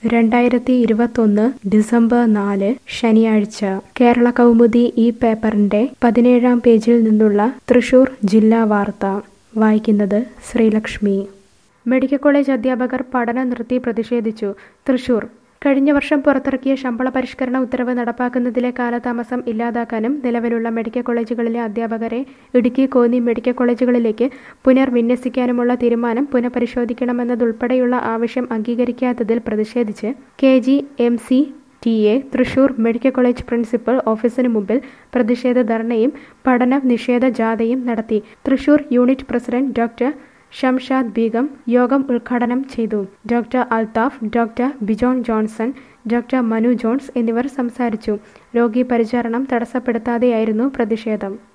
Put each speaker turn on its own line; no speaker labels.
രണ്ടായിരത്തി ഇരുപത്തൊന്ന് ഡിസംബർ നാല് ശനിയാഴ്ച കേരള കൗമുദി ഈ പേപ്പറിന്റെ പതിനേഴാം പേജിൽ നിന്നുള്ള തൃശൂർ ജില്ലാ വാർത്ത വായിക്കുന്നത് ശ്രീലക്ഷ്മി മെഡിക്കൽ കോളേജ് അധ്യാപകർ പഠനം നിർത്തി പ്രതിഷേധിച്ചു തൃശൂർ കഴിഞ്ഞ വർഷം പുറത്തിറക്കിയ ശമ്പള പരിഷ്കരണ ഉത്തരവ് നടപ്പാക്കുന്നതിലെ കാലതാമസം ഇല്ലാതാക്കാനും നിലവിലുള്ള മെഡിക്കൽ കോളേജുകളിലെ അധ്യാപകരെ ഇടുക്കി കോന്നി മെഡിക്കൽ കോളേജുകളിലേക്ക് പുനർവിന്യസിക്കാനുമുള്ള തീരുമാനം പുനഃപരിശോധിക്കണമെന്നതുൾപ്പെടെയുള്ള ആവശ്യം അംഗീകരിക്കാത്തതിൽ പ്രതിഷേധിച്ച് K G M C T A Thrissur medical college principal ഓഫീസിന് മുമ്പിൽ പ്രതിഷേധ ധർണയും പഠന നിഷേധ ജാഥയും നടത്തി Thrissur unit president doctor Shamshad Begum യോഗം ഉദ്ഘാടനം ചെയ്തു doctor Althaf doctor Bijon Johnson doctor Manu Jones എന്നിവർ സംസാരിച്ചു രോഗി പരിചരണം തടസ്സപ്പെടുത്താതെയായിരുന്നു പ്രതിഷേധം